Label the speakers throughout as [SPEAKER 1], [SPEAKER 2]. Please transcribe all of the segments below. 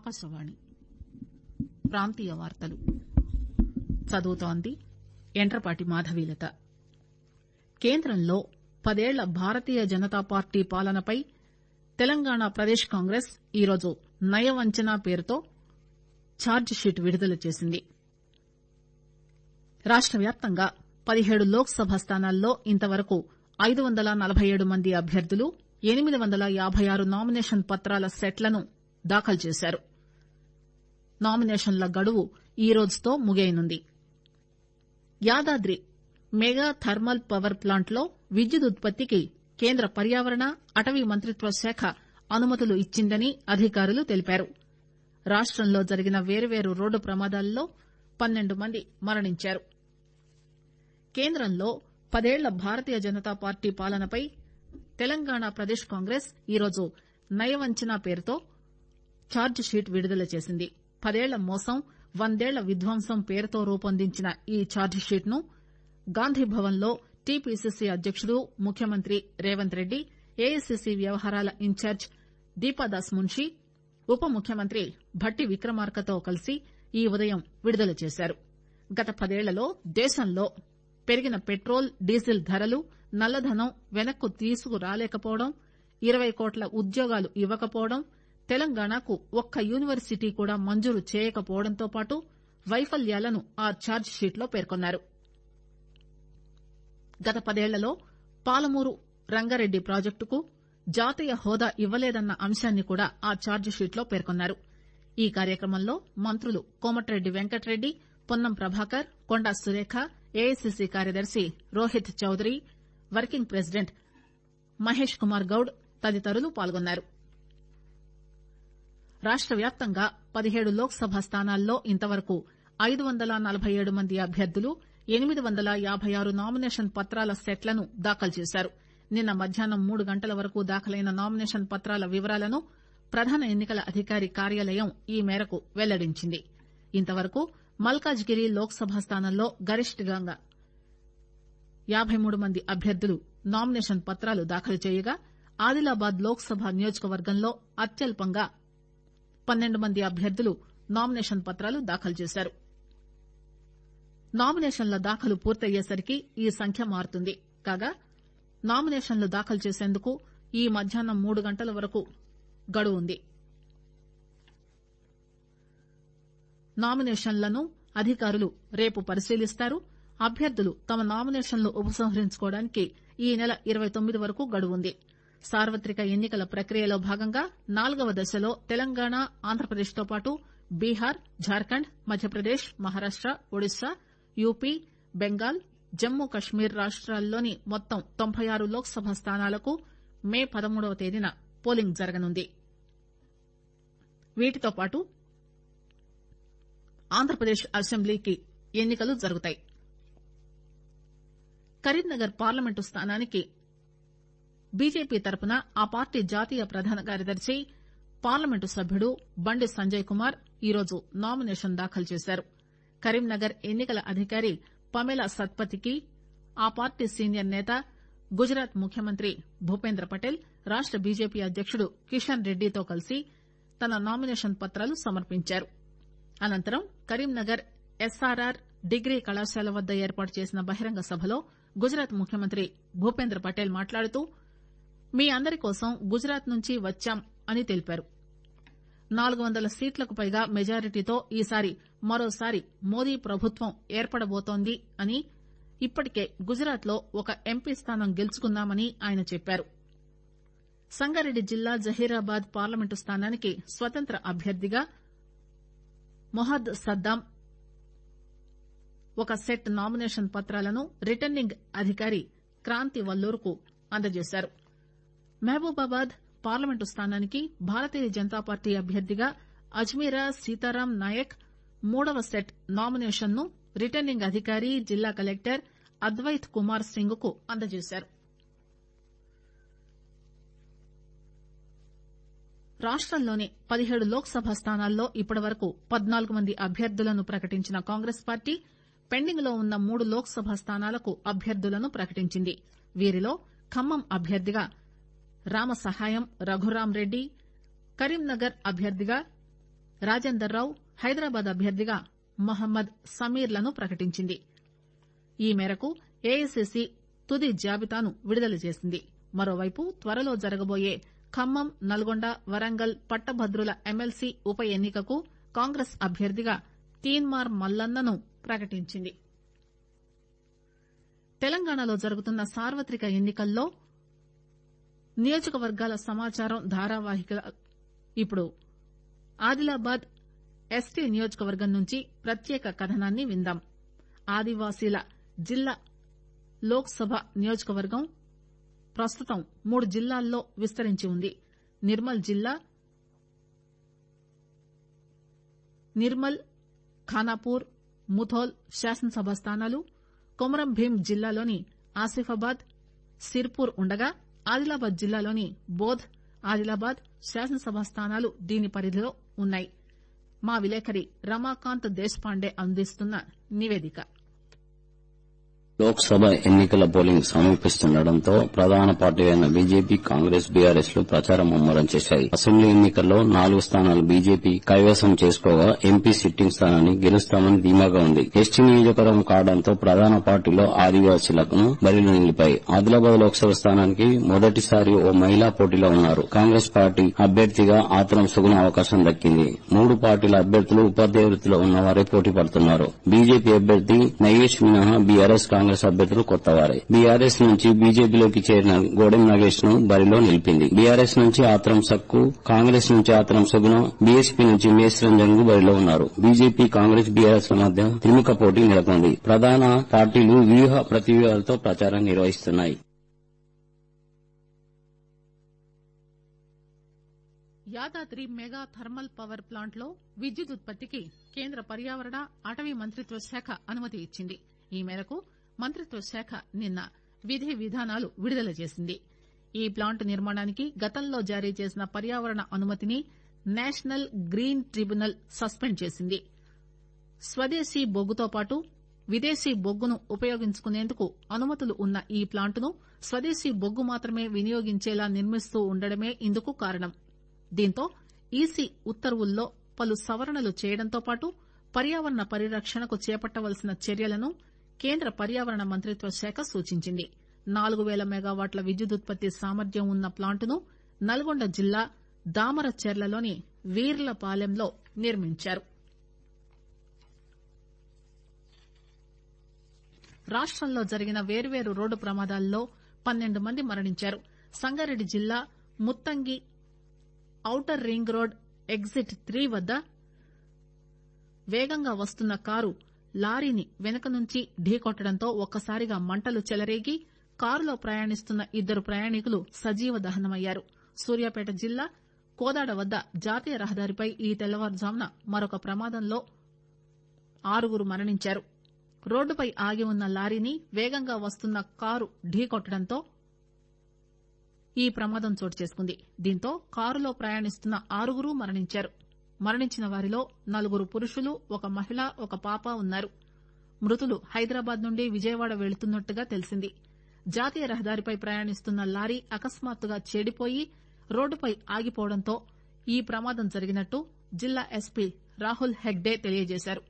[SPEAKER 1] ఆకాశవాణి ప్రాంతీయ వార్తలు చదువుతోంది ఎండ్రపాటి మాధవీలత కేంద్రంలో పదేళ్ల భారతీయ జనతా పార్టీ పాలనపై తెలంగాణ ప్రదేశ్ కాంగ్రెస్ ఈరోజు నయవంచన పేరుతో ఛార్జ్ షీట్ విడుదల చేసింది రాష్ట వ్యాప్తంగా పదిహేడు లోక్ సభ స్థానాల్లో ఇంతవరకు ఐదు వందల నలబై ఏడు మంది అభ్యర్థులు ఎనిమిది వందల యాబై ఆరు నామినేషన్ పత్రాల సెట్లను దాఖలు చేశారు నామినేషన్ల గడువు ఈరోజుతో ముగియనుంది Yadadri mega thermal power plant లో విద్యుత్ ఉత్పత్తికి కేంద్ర పర్యావరణ అటవీ మంత్రిత్వ శాఖ అనుమతులు ఇచ్చిందని అధికారులు తెలిపారు రాష్టంలో జరిగిన వేర్వేరు రోడ్డు ప్రమాదాల్లో పన్నెండు మంది మరణించారు కేంద్రంలో పదేళ్ల భారతీయ జనతా పార్టీ పాలనపై తెలంగాణ ప్రదేశ్ కాంగ్రెస్ ఈరోజు నయవంచన పేరుతో ఛార్జ్ షీట్ విడుదల చేసింది పదేళ్ల మోసం వందేళ్ల విధ్వంసం పేరుతో రూపొందించిన ఈ ఛార్జ్ షీట్ ను గాంధీభవన్ లో టీపీసీసీ అధ్యకుడు ముఖ్యమంత్రి రేవంత్ రెడ్డి ఏఐసీసీ వ్యవహారాల ఇన్ఛార్జ్ దీపాదాస్ మున్షీ ఉప ముఖ్యమంత్రి భట్టి విక్రమార్కతో కలిసి ఈ ఉదయం విడుదల చేశారు గత పదేళ్లలో దేశంలో పెరిగిన పెట్రోల్ డీజిల్ ధరలు నల్లధనం వెనక్కు తీసుకురాలేకపోవడం ఇరవై కోట్ల ఉద్యోగాలు ఇవ్వకపోవడం తెలంగాణకు ఒక్క యూనివర్సిటీ కూడా మంజూరు చేయకపోవడంతో పాటు వైఫల్యాలను ఆ ఛార్జ్ షీట్ లో పేర్కొన్నారు గత పదేళ్లలో పాలమూరు రంగారెడ్డి ప్రాజెక్టుకు జాతీయ హోదా ఇవ్వలేదన్న అంశాన్ని కూడా ఆ ఛార్జ్ షీట్ లో పేర్కొన్నారు ఈ కార్యక్రమంలో మంత్రులు కోమటిరెడ్డి వెంకటరెడ్డి పొన్నం ప్రభాకర్ కొండా సురేఖ ఏఐసీసీ కార్యదర్శి రోహిత్ చౌదరి వర్కింగ్ ప్రెసిడెంట్ మహేష్ కుమార్ గౌడ్ తదితరులు పాల్గొన్నారు రాష్ట వ్యాప్తంగా పదిహేడు లోక్ సభ స్థానాల్లో ఇంతవరకు ఐదు వందల నలబై ఏడు మంది అభ్యర్థులు ఎనిమిది వందల యాబై ఆరు నామినేషన్ పత్రాల సెట్లను దాఖలు చేశారు నిన్న మధ్యాహ్నం మూడు గంటల వరకు దాఖలైన నామినేషన్ పత్రాల వివరాలను ప్రధాన ఎన్ని కల అధికారి కార్యాలయం ఈ మేరకు వెల్లడించింది ఇంతవరకు మల్కాజ్ గిరి లోక్ సభ స్థానంలో గరిష్టంగా యాబై మూడు మంది అభ్యర్థులు నామినేషన్ పత్రాలు దాఖలు చేయగా ఆదిలాబాద్ లోక్ సభ నియోజకవర్గంలో అత్యల్పంగా పన్నెండు మంది అభ్యర్థులు నామినేషన్ పత్రాలు దాఖలు చేశారు నామినేషన్ల దాఖలు పూర్తయ్యేసరికి ఈ సంఖ్య మారుతుంది కాగా నామినేషన్లు దాఖలు చేసేందుకు ఈ మధ్యాహ్నం మూడు గంటల వరకు గడువు ఉంది నామినేషన్లను అధికారులు రేపు పరిశీలిస్తారు అభ్యర్థులు తమ నామినేషన్లు ఉపసంహరించుకోవడానికి ఈ నెల ఇరవై తొమ్మిది వరకు గడువు ఉంది సార్వత్రిక ఎన్ని కల ప్రక్రియలో భాగంగా నాలుగవ దశలో తెలంగాణ ఆంధ్రప్రదేశ్ తో పాటు బీహార్ జార్ఖండ్ మధ్యప్రదేశ్ మహారాష్ట ఒడిశా యూపీ బెంగాల్ జమ్మూ కశ్మీర్ రాష్టాల్లోని మొత్తం తొంభై ఆరు లోక్ సభ స్థానాలకు మే పదమూడవ తేదీన పోలింగ్ జరగనుంది వీటితో పాటు ఆంధ్రప్రదేశ్ అసెంబ్లీకి ఎన్ని కలు జరుగుతాయి కరీంనగర్ పార్లమెంటు స్థానానికి బీజేపీ తరపున ఆ పార్టీ జాతీయ ప్రధాన కార్యదర్శి పార్లమెంటు సభ్యుడు బండి సంజయ్ కుమార్ ఈరోజు నామినేషన్ దాఖలు చేశారు కరీంనగర్ ఎన్ని కల అధికారి పమేలా సత్పథికి ఆ పార్టీ సీనియర్ నేత గుజరాత్ ముఖ్యమంత్రి భూపేంద్ర పటేల్ రాష్ట బీజేపీ అధ్యకుడు కిషన్ రెడ్డితో కలిసి తన నామినేషన్ పత్రాలు సమర్పించారు అనంతరం కరీంనగర్ ఎస్ఆర్ఆర్ డిగ్రీ కళాశాల వద్ద ఏర్పాటు చేసిన బహిరంగ సభలో గుజరాత్ ముఖ్యమంత్రి భూపేంద్ర పటేల్ మాట్లాడుతూ మీ అందరి కోసం గుజరాత్ నుంచి వచ్చాం అని తెలిపారు నాలుగు వందల సీట్లకు పైగా మెజారిటీతో ఈసారి మరోసారి మోదీ ప్రభుత్వం ఏర్పడబోతోంది అని ఇప్పటికే గుజరాత్ లో ఒక ఎంపీ స్థానం గెలుచుకున్నామని ఆయన చెప్పారు సంగారెడ్డి జిల్లా జహీరాబాద్ పార్లమెంటు స్థానానికి స్వతంత్ర అభ్యర్థిగా మొహద్ సద్దాం ఒక సెట్ నామినేషన్ పత్రాలను రిటర్నింగ్ అధికారి క్రాంతి వల్లూరుకు అందజేశారు మహబూబాబాద్ పార్లమెంటు స్థానానికి భారతీయ జనతా పార్టీ అభ్యర్థిగా అజ్మీరా సీతారాం నాయక్ మూడవ సెట్ నామినేషన్ ను రిటర్నింగ్ అధికారి జిల్లా కలెక్టర్ అద్వైత్ కుమార్ సింగ్ కు అందజేశారు రాష్టంలోని పదిహేడు లోక్ సభ స్థానాల్లో ఇప్పటివరకు పద్నాలుగు మంది అభ్యర్థులను ప్రకటించిన కాంగ్రెస్ పార్టీ పెండింగ్ లో ఉన్న మూడు లోక్ సభ స్థానాలకు అభ్యర్థులను ప్రకటించింది వీరిలో ఖమ్మం అభ్యర్థిగా రామసహాయం రఘురాం రెడ్డి కరీంనగర్ అభ్యర్థిగా రాజేందర్ రావు హైదరాబాద్ అభ్యర్థిగా మహమ్మద్ సమీర్లను ప్రకటించింది ఈ మేరకు ఏఐసిసి తుది జాబితాను విడుదల చేసింది మరోవైపు త్వరలో జరగబోయే ఖమ్మం నల్గొండ వరంగల్ పట్టభద్రుల ఎమ్మెల్సీ ఉప ఎన్నికకు కాంగ్రెస్ అభ్యర్థిగా తీన్మార్ మల్లన్నను ప్రకటించింది తెలంగాణలో జరుగుతున్న సార్వత్రిక ఎన్నికల్లో నియోజకవర్గాల సమాచారం ధారావాహిక ఇప్పుడు ఆదిలాబాద్ ఎస్టీ నియోజకవర్గం నుంచి ప్రత్యేక కథనాన్ని విందాం ఆదివాసీల జిల్లా లోక్ సభ నియోజకవర్గం ప్రస్తుతం మూడు జిల్లాల్లో విస్తరించి ఉంది నిర్మల్ జిల్లా నిర్మల్ ఖానాపూర్ ముథోల్ శాసనసభ స్థానాలు కొమరం భీం జిల్లాలోని ఆసిఫాబాద్ సిర్పూర్ ఉండగా ఆదిలాబాద్ జిల్లాలోని బోధ్ ఆదిలాబాద్ శాసనసభ స్థానాలు దీని పరిధిలో ఉన్నాయి మా విలేకరి రమాకాంత్ దేశపాండే అందిస్తున్న నివేదిక
[SPEAKER 2] లోక్ సభ ఎన్నికల పోలింగ్ సమీపిస్తుండటంతో ప్రధాన పార్టీ అయిన బీజేపీ కాంగ్రెస్ బీఆర్ఎస్ లు ప్రచారం ముమ్మరం చేశాయి అసెంబ్లీ ఎన్నికల్లో నాలుగు స్థానాలు బీజేపీ కైవసం చేసుకోగా ఎంపీ సిట్టింగ్ స్థానాన్ని గెలుస్తామని ధీమాగా ఉంది ఎస్టీ నియోజకవర్గం కావడంతో ప్రధాన పార్టీలో ఆదివాసీలకు బరిలో నిలిపాయి ఆదిలాబాద్ లోక్సభ స్థానానికి మొదటిసారి ఓ మహిళా పోటీలో ఉన్నారు కాంగ్రెస్ పార్టీ అభ్యర్థిగా ఆత్రం సుగుణ అవకాశం దక్కింది మూడు పార్టీల అభ్యర్థులు ఉపాధ్యాయ వృత్తిలో ఉన్నవారే పోటీ పడుతున్నారు బీజేపీ అభ్యర్థి నగేష్ మినహా బీఆర్ఎస్ కాంగ్రెస్ అభ్యర్థులు కొత్తవారే బీఆర్ఎస్ నుంచి బీజేపీలోకి చేరిన గోడెం నగేష్ ను బరిలో నిలిపింది బీఆర్ఎస్ నుంచి ఆత్రం సక్కు కాంగ్రెస్ నుంచి ఆత్రం సుగుణ బీఎస్పీ నుంచి మేస్ రంజన్ కు బరిలో ఉన్నారు బీజేపీ కాంగ్రెస్ బీఆర్ఎస్ ల మధ్య త్రిముఖ పోటీ నెలకొంది ప్రధాన పార్టీలు వ్యూహ ప్రతివ్యూహాలతో ప్రచారం నిర్వహిస్తున్నాయి
[SPEAKER 1] Yadadri mega thermal power plant లో విద్యుత్ ఉత్పత్తికి కేంద్ర పర్యావరణ అటవీ మంత్రిత్వ శాఖ అనుమతి ఇచ్చింది ఈ మేరకు మంత్రిత్వ శాఖ నిన్న విధి విధానాలు విడుదల చేసింది ఈ ప్లాంట్ నిర్మాణానికి గతంలో జారీ చేసిన పర్యావరణ అనుమతిని నేషనల్ గ్రీన్ ట్రిబ్యునల్ సస్పెండ్ చేసింది స్వదేశీ బొగ్గుతో పాటు విదేశీ బొగ్గును ఉపయోగించుకునేందుకు అనుమతులు ఉన్న ఈ ప్లాంటును స్వదేశీ బొగ్గు మాత్రమే వినియోగించేలా నిర్మిస్తూ ఉండడమే ఇందుకు కారణం దీంతో ఈసీ ఉత్తర్వుల్లో పలు సవరణలు చేయడంతో పాటు పర్యావరణ పరిరక్షణకు చేపట్టవలసిన చర్యలను కేంద్ర పర్యావరణ మంత్రిత్వ శాఖ సూచించింది నాలుగు పేల మెగావాట్ల విద్యుదుత్పత్తి సామర్థ్యం ఉన్న ప్లాంటును నల్గొండ జిల్లా దామరచెర్లలోని వీర్లపాలెంలో నిర్మించారు రాష్టంలో జరిగిన వేర్వేరు రోడ్డు ప్రమాదాల్లో పన్నెండు మంది మరణించారు సంగారెడ్డి జిల్లా Muthangi outer ring road exit three వద్ద వేగంగా వస్తున్న కారు లారీని వెనుక నుంచి ఢీకొట్టడంతో ఒక్కసారిగా మంటలు చెలరేగి కారులో ప్రయాణిస్తున్న ఇద్దరు ప్రయాణికులు సజీవ దహనమయ్యారు సూర్యాపేట జిల్లా కోదాడ వద్ద జాతీయ రహదారిపై ఈ తెల్లవారుజామున మరొక ప్రమాదంలో ఆరుగురు మరణించారు రోడ్డుపై ఆగి ఉన్న లారీని వేగంగా వస్తున్న కారు ఢీకొట్టడంతో ఈ ప్రమాదం చోటు చేసుకుంది దీంతో కారులో ప్రయాణిస్తున్న ఆరుగురు మరణించారు మరణించిన వారిలో నలుగురు పురుషులు ఒక మహిళ ఒక పాప ఉన్నారు మృతులు హైదరాబాద్ నుండి విజయవాడ వెళుతున్నట్టుగా తెలిసింది జాతీయ రహదారిపై ప్రయాణిస్తున్న లారీ అకస్మాత్తుగా చెడిపోయి రోడ్డుపై ఆగిపోవడంతో ఈ ప్రమాదం జరిగినట్టు జిల్లా ఎస్పీ రాహుల్ హెగ్డే తెలియజేశారు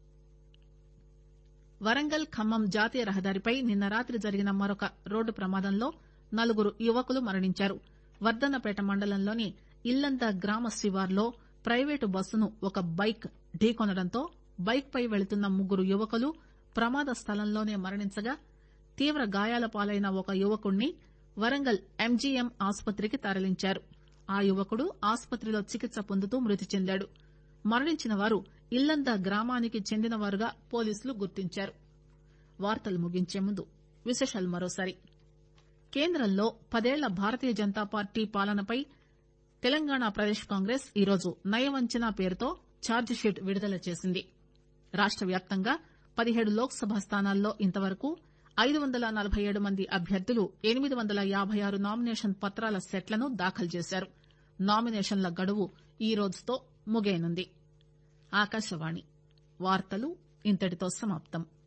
[SPEAKER 1] వరంగల్ ఖమ్మం జాతీయ రహదారిపై నిన్న రాత్రి జరిగిన మరొక రోడ్డు ప్రమాదంలో నలుగురు యువకులు మరణించారు వర్దన్నపేట మండలంలోని ఇల్లంద గ్రామ శివార్లో ప్రైవేటు బస్సును ఒక బైక్ ఢీకొనడంతో బైక్ పై వెళుతున్న ముగ్గురు యువకులు ప్రమాద స్థలంలోనే మరణించగా తీవ్ర గాయాల పాలైన ఒక యువకుణ్ణి వరంగల్ ఎంజీఎం ఆసుపత్రికి తరలించారు ఆ యువకుడు ఆసుపత్రిలో చికిత్స పొందుతూ మృతి చెందాడు మరణించిన వారు ఇల్లంద గ్రామానికి చెందినవారుగా పోలీసులు గుర్తించారు వార్తలు ముగించే ముందు విశేషాలు మరోసారి కేంద్రంలో పదేళ్ల భారతీయ జనతా పార్టీ పాలనపై తెలంగాణ ప్రదేశ్ కాంగ్రెస్ ఈరోజు నయవంచన పేరుతో ఛార్జిషీట్ విడుదల చేసింది రాష్ట వ్యాప్తంగా పదిహేడు లోక్ సభ స్థానాల్లో ఇంతవరకు ఐదు వందల నలభై ఏడు మంది అభ్యర్థులు ఎనిమిది వందల యాభై ఆరు నామినేషన్ పత్రాల సెట్లను దాఖలు చేశారు నామినేషన్ల గడువు ఈ రోజుతో ముగియనుంది ఆకాశవాణి వార్తలు ఇంతటితో సమాప్తం